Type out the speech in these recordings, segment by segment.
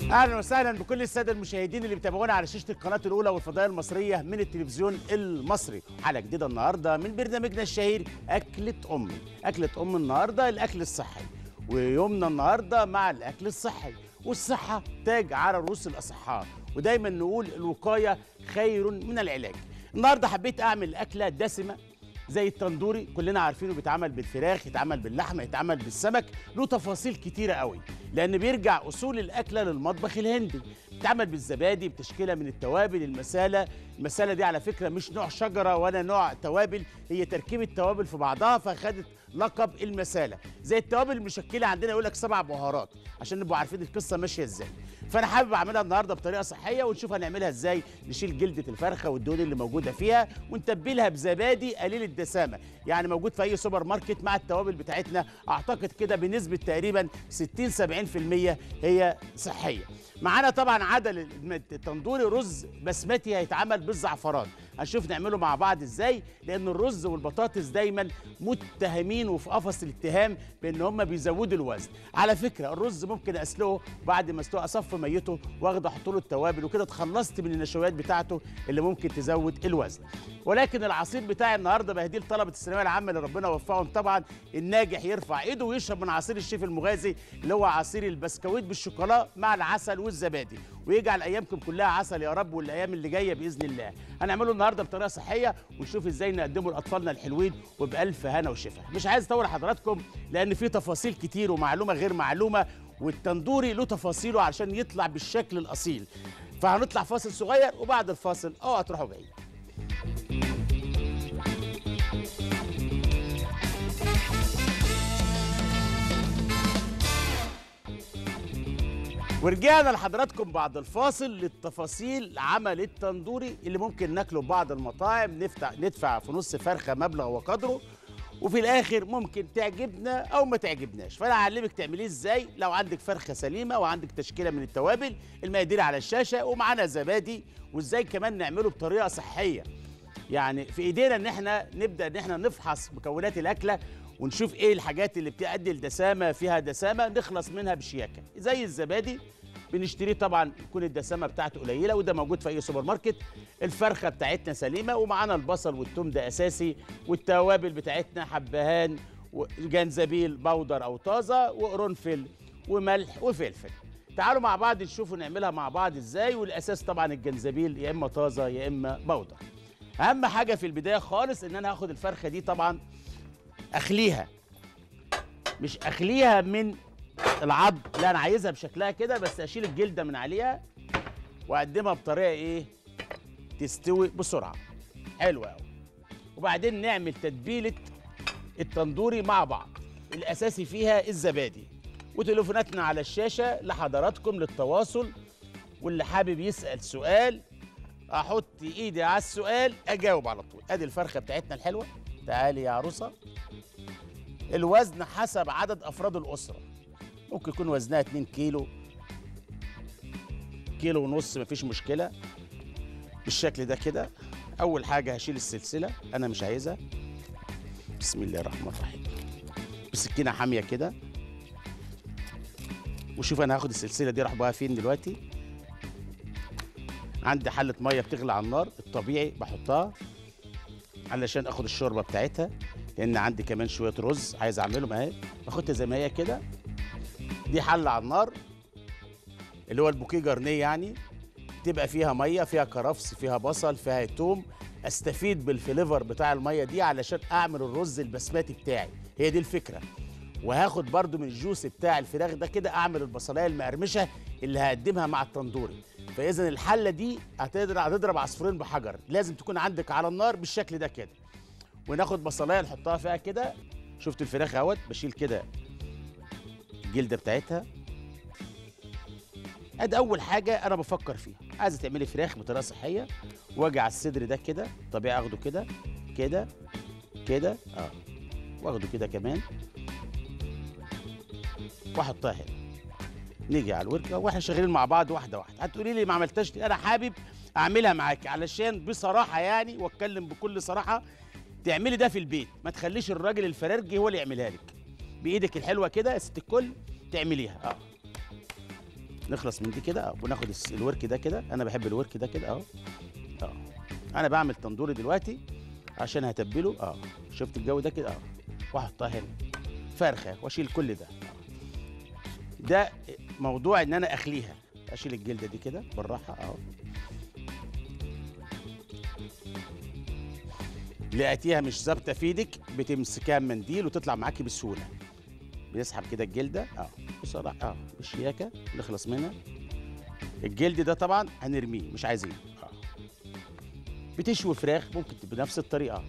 اهلا وسهلا بكل الساده المشاهدين اللي بيتابعونا على شاشه القناه الاولى والفضائيه المصريه من التلفزيون المصري حلقه جديده النهارده من برنامجنا الشهير اكله امي اكله ام النهارده الاكل الصحي ويومنا النهارده مع الاكل الصحي والصحه تاج على رؤوس الاصحاء ودايما نقول الوقايه خير من العلاج النهارده حبيت اعمل اكله دسمه زي التندوري كلنا عارفينه بيتعمل بالفراخ يتعمل باللحمه يتعمل بالسمك له تفاصيل كتيره قوي لان بيرجع اصول الاكله للمطبخ الهندي بتعمل بالزبادي بتشكيله من التوابل المساله المساله دي على فكره مش نوع شجره ولا نوع توابل هي تركيبه توابل في بعضها فخدت لقب المساله زي التوابل المشكله عندنا يقول لك سبع بهارات عشان نبقوا عارفين القصه ماشيه ازاي فانا حابب اعملها النهارده بطريقه صحيه ونشوف هنعملها ازاي نشيل جلده الفرخه والدهون اللي موجوده فيها ونتبلها بزبادي قليل الدسامه يعني موجود في اي سوبر ماركت مع التوابل بتاعتنا اعتقد كده بنسبه تقريبا 60 70% هي صحيه معانا طبعا عدل التندوري رز بسمتي هيتعمل بالزعفران هنشوف نعمله مع بعض ازاي لان الرز والبطاطس دايما متهمين وفي قفص الاتهام بان هم بيزودوا الوزن على فكره الرز ممكن اسلقه بعد ما اسلقه اصفي ميته واخده احط له التوابل وكده اتخلصت من النشويات بتاعته اللي ممكن تزود الوزن ولكن العصير بتاعي النهارده بهديه لطلبه الثانويه العامه اللي ربنا وفقهم طبعا الناجح يرفع ايده ويشرب من عصير الشيف المغازي اللي هو عصير البسكويت بالشوكولا مع العسل والزبادي ويجعل ايامكم كلها عسل يا رب والايام اللي جايه باذن الله هنعمله النهارده بطريقه صحيه ونشوف ازاي نقدمه لاطفالنا الحلوين وبالف هنا وشفا مش عايز اطول حضراتكم لان في تفاصيل كتير ومعلومه غير معلومه والتندوري له تفاصيله عشان يطلع بالشكل الاصيل فهنطلع فاصل صغير وبعد الفاصل اوعى تروحوا بعيد ورجعنا لحضراتكم بعد الفاصل للتفاصيل عمل التندوري اللي ممكن ناكله ببعض المطاعم نفتح ندفع في نص فرخه مبلغ وقدره وفي الاخر ممكن تعجبنا او ما تعجبناش فانا هعلمك تعمليه ازاي لو عندك فرخه سليمه وعندك تشكيله من التوابل المقادير على الشاشه ومعانا زبادي وازاي كمان نعمله بطريقه صحيه يعني في ايدينا ان احنا نبدا ان احنا نفحص مكونات الاكله ونشوف ايه الحاجات اللي بتؤدي لدسامه فيها دسامه نخلص منها بشياكه زي الزبادي بنشتريه طبعا يكون الدسامه بتاعته قليله وده موجود في اي سوبر ماركت الفرخه بتاعتنا سليمه ومعانا البصل والثوم ده اساسي والتوابل بتاعتنا حبهان وجنزبيل بودر او طازه وقرنفل وملح وفلفل تعالوا مع بعض نشوفوا نعملها مع بعض ازاي والاساس طبعا الجنزبيل يا اما طازه يا اما بودر اهم حاجه في البدايه خالص ان انا هاخد الفرخه دي طبعا اخليها مش اخليها من العظم لا انا عايزها بشكلها كده بس اشيل الجلده من عليها واقدمها بطريقه ايه تستوي بسرعه حلوه قوي وبعدين نعمل تتبيله التندوري مع بعض الاساسي فيها الزبادي وتليفوناتنا على الشاشه لحضراتكم للتواصل واللي حابب يسال سؤال احط ايدي على السؤال اجاوب على طول ادي الفرخه بتاعتنا الحلوه تعالي يا عروسه الوزن حسب عدد افراد الاسره ممكن يكون وزنها 2 كيلو كيلو ونص مفيش مشكله بالشكل ده كده اول حاجه هشيل السلسله انا مش عايزها بسم الله الرحمن الرحيم بسكينه حاميه كده وشوف انا هاخد السلسله دي راح بقى فين دلوقتي عندي حله ميه بتغلي على النار الطبيعي بحطها علشان اخد الشوربه بتاعتها لان عندي كمان شويه رز عايز اعملهم اهي باخدها زي ما هي كده دي حله على النار اللي هو البوكيه جرنيه يعني تبقى فيها ميه فيها كرفس فيها بصل فيها توم استفيد بالفليفر بتاع الميه دي علشان اعمل الرز البسمتي بتاعي هي دي الفكره وهاخد برضو من الجوس بتاع الفراخ ده كده اعمل البصلايه المقرمشه اللي هقدمها مع التندوري فاذا الحله دي هتضرب هتضرب عصفورين بحجر لازم تكون عندك على النار بالشكل ده كده وناخد بصلايه نحطها فيها كده شفت الفراخ اهوت بشيل كده الجلده بتاعتها ادي اول حاجه انا بفكر فيها عايزه تعملي فراخ بطريقه صحيه واجي على الصدر ده كده طبيعي اخده كده كده كده اه واخده كده كمان واحطها هنا نيجي على الوركه واحنا شغالين مع بعض واحده واحده هتقولي لي ما عملتهاش ليه؟ انا حابب اعملها معاكي علشان بصراحه يعني واتكلم بكل صراحه تعملي ده في البيت ما تخليش الراجل الفرارجي هو اللي يعملها لك بايدك الحلوه كده يا ست الكل تعمليها اه نخلص من دي كده اه وناخد الس- الورك ده كده انا بحب الورك ده كده اهو اه انا بعمل تندوري دلوقتي عشان هتبله اه شفت الجو ده كده اه واحطها هنا فرخه واشيل كل ده آه. ده موضوع ان انا اخليها اشيل الجلده دي كده بالراحه اهو لقيتيها مش ظابطه في ايدك بتمسكها بمنديل وتطلع معاكي بسهوله بنسحب كده الجلده اه بصراحه اه بالشياكه نخلص منها الجلد ده طبعا هنرميه مش عايزينه اه بتشوي فراخ ممكن بنفس الطريقه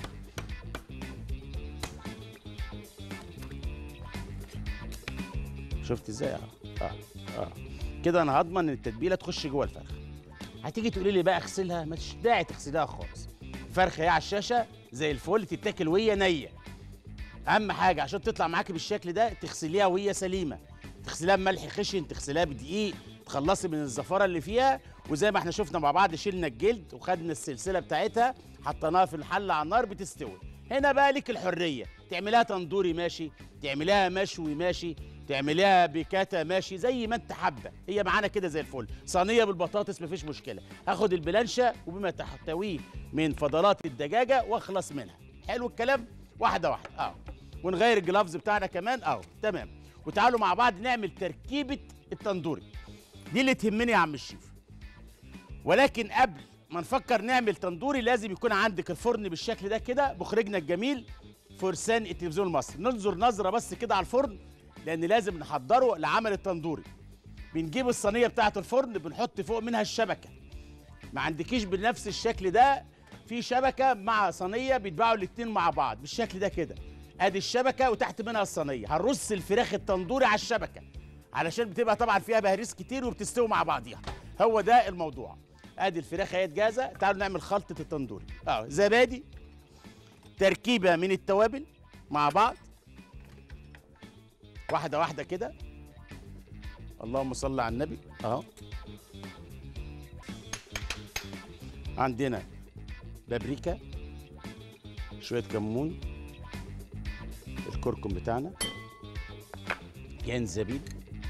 شفت ازاي اه اه اه كده انا هضمن ان التتبيله تخش جوه الفرخه هتيجي تقولي لي بقى اغسلها مش داعي تغسلها خالص فرخه هي على الشاشه زي الفل تتاكل وهي نيه اهم حاجه عشان تطلع معاكي بالشكل ده تغسليها وهي سليمه تغسليها بملح خشن تغسليها بدقيق تخلصي من الزفاره اللي فيها وزي ما احنا شفنا مع بعض شلنا الجلد وخدنا السلسله بتاعتها حطيناها في الحله على النار بتستوي هنا بقى لك الحريه تعمليها تندوري ماشي تعمليها مشوي ماشي تعمليها بكاتا ماشي زي ما انت حابه هي معانا كده زي الفل صينيه بالبطاطس مفيش مشكله هاخد البلانشه وبما تحتويه من فضلات الدجاجه واخلص منها حلو الكلام واحده واحده اه ونغير الجلافز بتاعنا كمان اه تمام وتعالوا مع بعض نعمل تركيبه التندوري دي اللي تهمني يا عم الشيف ولكن قبل ما نفكر نعمل تندوري لازم يكون عندك الفرن بالشكل ده كده مخرجنا الجميل فرسان التلفزيون المصري ننظر نظره بس كده على الفرن لان لازم نحضره لعمل التندوري بنجيب الصينيه بتاعه الفرن بنحط فوق منها الشبكه ما عندكيش بنفس الشكل ده في شبكه مع صينيه بيتباعوا الاتنين مع بعض بالشكل ده كده ادي الشبكه وتحت منها الصينيه هنرص الفراخ التندوري على الشبكه علشان بتبقى طبعا فيها بهاريس كتير وبتستوي مع بعضيها هو ده الموضوع ادي الفراخ اهي جاهزه تعالوا نعمل خلطه التندوري اه زبادي تركيبه من التوابل مع بعض واحده واحده كده اللهم صل على النبي اهو عندنا بابريكا شويه كمون الكركم بتاعنا جنزبيل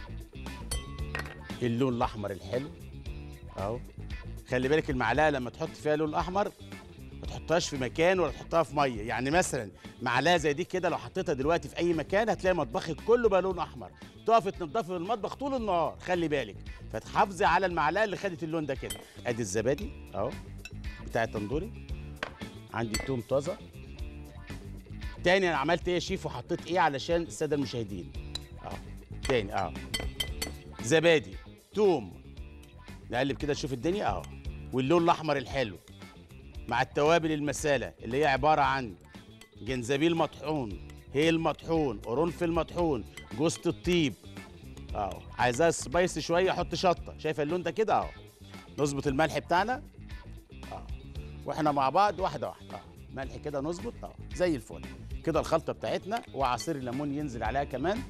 اللون الاحمر الحلو اهو خلي بالك المعلقه لما تحط فيها لون احمر ما تحطهاش في مكان ولا تحطها في ميه يعني مثلا معلقه زي دي كده لو حطيتها دلوقتي في اي مكان هتلاقي مطبخك كله بقى لون احمر تقفي تنضفي المطبخ طول النهار خلي بالك فتحافظي على المعلقه اللي خدت اللون ده كده ادي الزبادي اهو بتاع التندوري عندي توم طازه تاني انا عملت ايه يا شيف وحطيت ايه علشان الساده المشاهدين اه تاني اه زبادي توم نقلب كده نشوف الدنيا اه واللون الاحمر الحلو مع التوابل المساله اللي هي عباره عن جنزبيل مطحون هيل مطحون قرنفل مطحون جوزة الطيب اه عايزاها سبايسي شويه حط شطه شايفه اللون ده كده اهو نظبط الملح بتاعنا اه واحنا مع بعض واحده واحده اه ملح كده نظبط اه زي الفل كده الخلطه بتاعتنا وعصير الليمون ينزل عليها كمان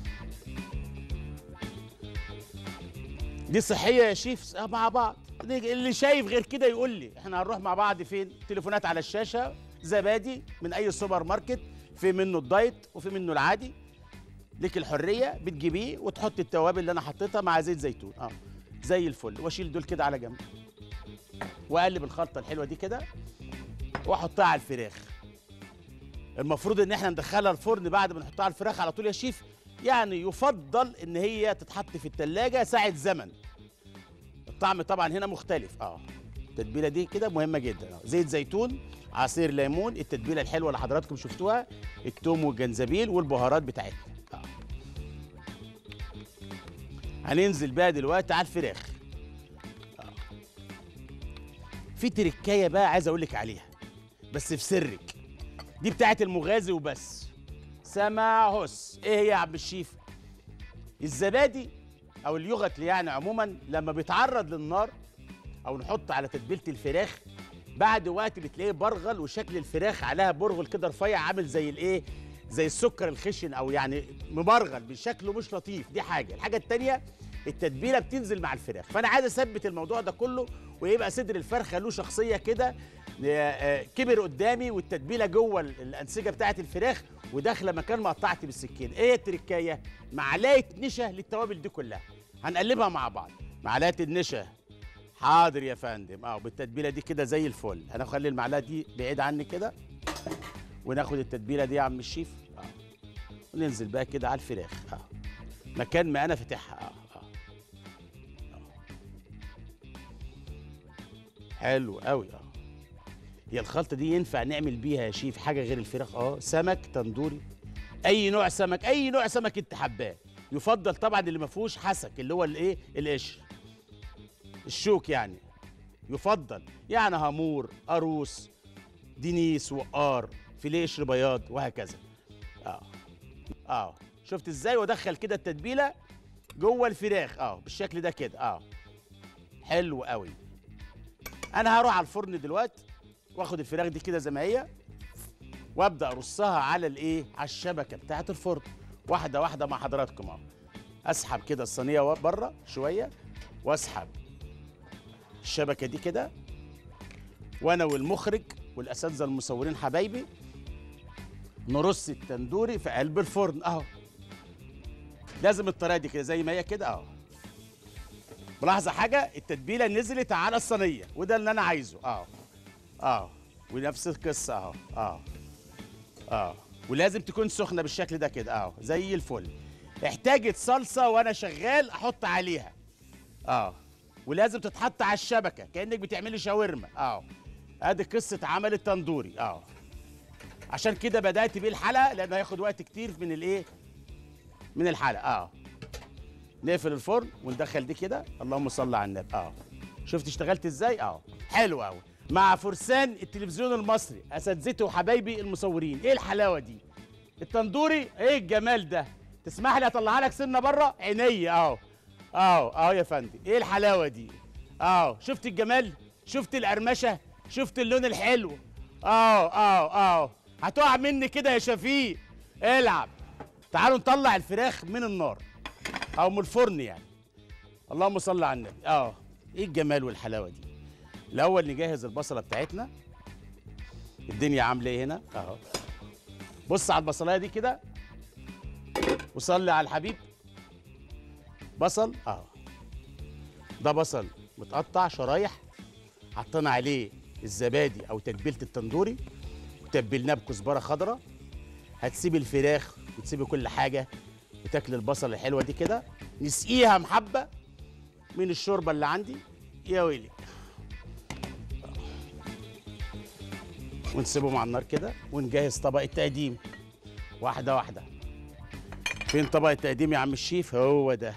دي صحيه يا شيف آه مع بعض اللي شايف غير كده يقول لي احنا هنروح مع بعض فين تليفونات على الشاشه زبادي من اي سوبر ماركت في منه الدايت وفي منه العادي ليك الحريه بتجيبيه وتحط التوابل اللي انا حطيتها مع زيت زيتون اه زي الفل واشيل دول كده على جنب واقلب الخلطه الحلوه دي كده واحطها على الفراخ المفروض ان احنا ندخلها الفرن بعد ما نحطها على الفراخ على طول يا شيف يعني يفضل ان هي تتحط في التلاجة ساعة زمن الطعم طبعا هنا مختلف اه التتبيله دي كده مهمه جدا آه. زيت زيتون عصير ليمون التتبيله الحلوه اللي حضراتكم شفتوها التوم والجنزبيل والبهارات بتاعتنا آه. هننزل بقى دلوقتي على الفراخ آه. في تركايه بقى عايز اقول لك عليها بس في سرك دي بتاعت المغازي وبس سما هس ايه هي يا عم الشيف الزبادي او اليوغت يعني عموما لما بيتعرض للنار او نحط على تتبيله الفراخ بعد وقت بتلاقيه برغل وشكل الفراخ عليها برغل كده رفيع عامل زي الايه زي السكر الخشن او يعني مبرغل بشكله مش لطيف دي حاجه الحاجه التانية التتبيله بتنزل مع الفراخ فانا عايز اثبت الموضوع ده كله ويبقى صدر الفرخه له شخصيه كده آه، كبر قدامي والتتبيله جوه ال- الانسجه بتاعه الفراخ وداخله مكان ما قطعت بالسكين ايه التركايه معلقه نشا للتوابل دي كلها هنقلبها مع بعض معلقه النشا حاضر يا فندم اه بالتتبيله دي كده زي الفل انا اخلي المعلقه دي بعيد عني كده وناخد التتبيله دي يا عم الشيف اه وننزل بقى كده على الفراخ اه مكان ما انا فاتحها اه اه حلو قوي اه هي الخلطه دي ينفع نعمل بيها يا شيف حاجه غير الفراخ اه سمك تندوري اي نوع سمك اي نوع سمك انت حباه يفضل طبعا اللي ما فيهوش حسك اللي هو الايه القشر الشوك يعني يفضل يعني هامور قاروص دينيس وقار فيليه قشر بياض وهكذا اه اه شفت ازاي وادخل كده التتبيله جوه الفراخ اه بالشكل ده كده اه حلو قوي انا هروح على الفرن دلوقتي واخد الفراخ دي كده زي ما هي وابدا ارصها على الايه على الشبكه بتاعه الفرن واحده واحده مع حضراتكم اهو اسحب كده الصينيه بره شويه واسحب الشبكه دي كده وانا والمخرج والاساتذه المصورين حبايبي نرص التندوري في قلب الفرن اهو لازم الطريقه دي كده زي ما هي كده اهو ملاحظه حاجه التتبيله نزلت على الصينيه وده اللي انا عايزه اه اه ونفس القصه اهو اه اه ولازم تكون سخنه بالشكل ده كده اه زي الفل احتاجت صلصه وانا شغال احط عليها اه ولازم تتحط على الشبكه كانك بتعملي شاورما اه ادي قصه عمل التندوري اه عشان كده بدات بيه الحلقه لانه هياخد وقت كتير من الايه من الحلقه اه نقفل الفرن وندخل دي كده اللهم صل على النبي اه شفت اشتغلت ازاي اه حلو قوي مع فرسان التلفزيون المصري اساتذتي وحبايبي المصورين ايه الحلاوه دي التندوري ايه الجمال ده تسمح لي اطلعها لك سنه بره عينيا اهو اهو اهو يا فندم ايه الحلاوه دي اهو شفت الجمال شفت القرمشه شفت اللون الحلو اهو اهو اهو هتقع مني كده يا شفيق العب تعالوا نطلع الفراخ من النار او من الفرن يعني اللهم صل على النبي اه ايه الجمال والحلاوه دي الاول نجهز البصله بتاعتنا الدنيا عامله ايه هنا اهو بص على البصلايه دي كده وصلي على الحبيب بصل اهو ده بصل متقطع شرايح حطينا عليه الزبادي او تتبيله التندوري وتبلناه بكزبره خضراء هتسيب الفراخ وتسيبي كل حاجه وتاكل البصل الحلوه دي كده نسقيها محبه من الشوربه اللي عندي يا ويلي ونسيبهم على النار كده ونجهز طبق التقديم واحده واحده فين طبق التقديم يا عم الشيف هو ده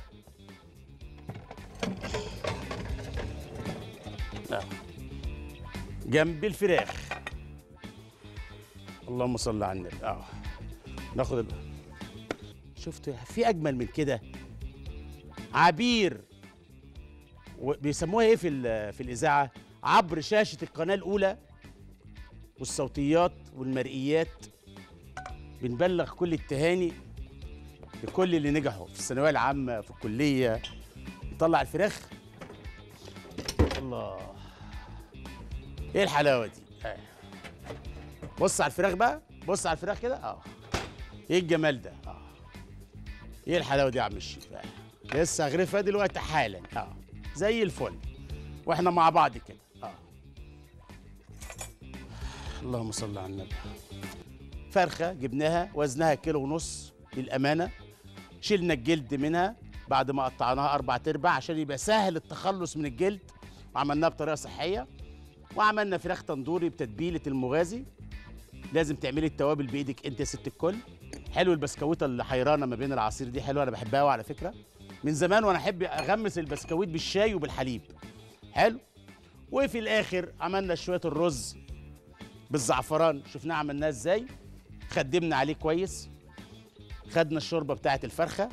آه. جنب الفراخ اللهم صل على النبي اه ناخد ال... شفت في اجمل من كده عبير و- بيسموها ايه في ال- في الاذاعه عبر شاشه القناه الاولى والصوتيات والمرئيات بنبلغ كل التهاني لكل اللي نجحوا في الثانويه العامه في الكليه نطلع الفراخ الله ايه الحلاوه دي آه. بص على الفراخ بقى بص على الفراخ كده اه ايه الجمال ده اه ايه الحلاوه دي يا عم الشيف آه. لسه هغرفها دلوقتي حالا اه زي الفل واحنا مع بعض كده اه اللهم صل على النبي فرخه جبناها وزنها كيلو ونص للامانه شلنا الجلد منها بعد ما قطعناها اربع تربع عشان يبقى سهل التخلص من الجلد وعملناها بطريقه صحيه وعملنا فراخ تندوري بتتبيله المغازي لازم تعملي التوابل بايدك انت يا ست الكل حلو البسكويته اللي حيرانه ما بين العصير دي حلوه انا بحبها قوي على فكره من زمان وانا احب اغمس البسكويت بالشاي وبالحليب حلو وفي الاخر عملنا شويه الرز بالزعفران شفناه عملناه ازاي خدمنا عليه كويس خدنا الشوربه بتاعه الفرخه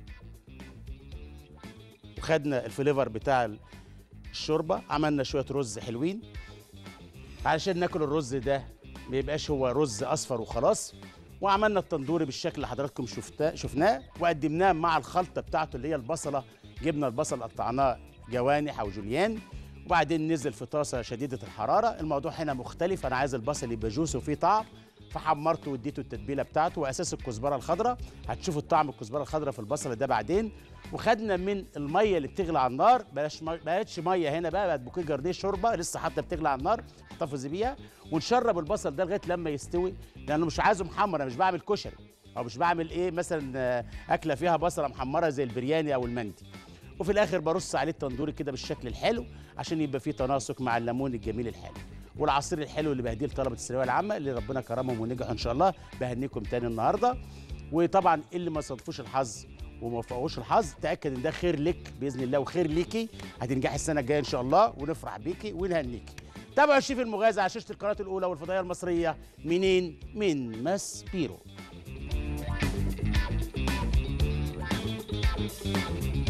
وخدنا الفليفر بتاع الشوربه عملنا شويه رز حلوين علشان ناكل الرز ده ما يبقاش هو رز اصفر وخلاص وعملنا التندوري بالشكل اللي حضراتكم شفتا شفناه وقدمناه مع الخلطه بتاعته اللي هي البصله جبنا البصل قطعناه جوانح او جوليان وبعدين نزل في طاسه شديده الحراره الموضوع هنا مختلف انا عايز البصل يبقى جوسي وفيه طعم فحمرته واديته التتبيله بتاعته واساس الكزبره الخضراء هتشوفوا الطعم الكزبره الخضراء في البصل ده بعدين وخدنا من الميه اللي بتغلي على النار بلاش مي... بقتش ميه هنا بقى بقت بوكيه جرنيه شوربه لسه حتى بتغلي على النار احتفظي بيها ونشرب البصل ده لغايه لما يستوي لانه مش عايزه محمر انا مش بعمل كشري او مش بعمل ايه مثلا آه، اكله فيها بصله محمره زي البرياني او المندي وفي الاخر برص عليه التندوري كده بالشكل الحلو عشان يبقى فيه تناسق مع الليمون الجميل الحلو والعصير الحلو اللي بهديه لطلبه الثانويه العامه اللي ربنا كرمهم ونجحوا ان شاء الله بهنيكم تاني النهارده وطبعا اللي ما صادفوش الحظ وما وفقوش الحظ تاكد ان ده خير لك باذن الله وخير ليكي هتنجحي السنه الجايه ان شاء الله ونفرح بيكي ونهنيكي تابعوا الشيف المغازي على شاشه القناه الاولى والفضائيه المصريه منين من ماس بيرو